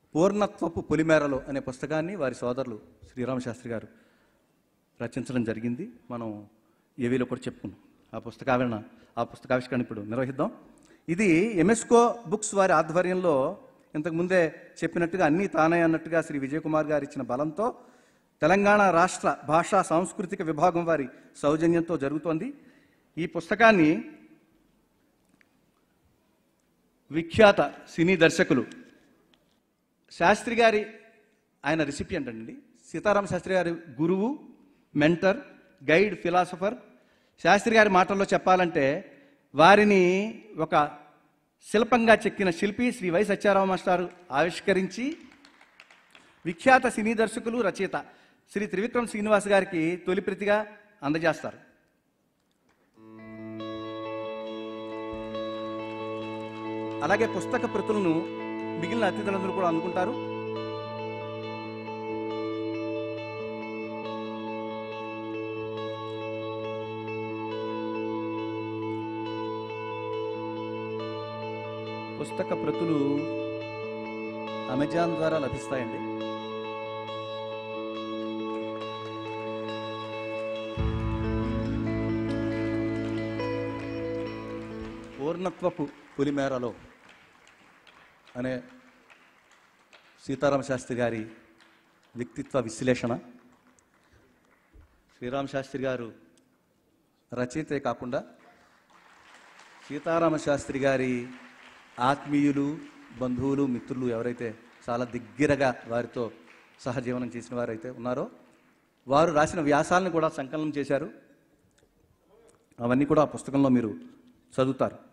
పూర్ణత్వపు పొలిమేరలో అనే పుస్తకాన్ని వారి సోదరులు శ్రీరామ శాస్త్రి గారు రచించడం జరిగింది మనం ఏవీలో కూడా చెప్పుకున్నాం ఆ పుస్తకావిన ఆ పుస్తకావిష్కరణ ఇప్పుడు నిర్వహిద్దాం ఇది ఎంఎస్కో బుక్స్ వారి ఆధ్వర్యంలో ఇంతకు ముందే చెప్పినట్టుగా అన్నీ తానే అన్నట్టుగా శ్రీ విజయకుమార్ గారు ఇచ్చిన బలంతో తెలంగాణ రాష్ట్ర భాషా సాంస్కృతిక విభాగం వారి సౌజన్యంతో జరుగుతోంది ఈ పుస్తకాన్ని విఖ్యాత సినీ దర్శకులు శాస్త్రి గారి ఆయన రిసిపియంట్ అండి సీతారామ శాస్త్రి గారి గురువు మెంటర్ గైడ్ ఫిలాసఫర్ శాస్త్రి గారి మాటల్లో చెప్పాలంటే వారిని ఒక శిల్పంగా చెక్కిన శిల్పి శ్రీ వై సత్యారామ మాస్టారు ఆవిష్కరించి విఖ్యాత సినీ దర్శకులు రచయిత శ్రీ త్రివిక్రమ్ శ్రీనివాస్ గారికి తొలి ప్రతిగా అందజేస్తారు అలాగే పుస్తక ప్రతులను మిగిలిన అతిథులందరూ కూడా అందుకుంటారు పుస్తక ప్రతులు అమెజాన్ ద్వారా లభిస్తాయండి పూర్ణత్వపు పులిమేరలో అనే సీతారామ శాస్త్రి గారి వ్యక్తిత్వ విశ్లేషణ శ్రీరామ శాస్త్రి గారు రచయితే కాకుండా సీతారామ శాస్త్రి గారి ఆత్మీయులు బంధువులు మిత్రులు ఎవరైతే చాలా దగ్గరగా వారితో సహజీవనం చేసిన వారైతే ఉన్నారో వారు రాసిన వ్యాసాలను కూడా సంకలనం చేశారు అవన్నీ కూడా ఆ పుస్తకంలో మీరు చదువుతారు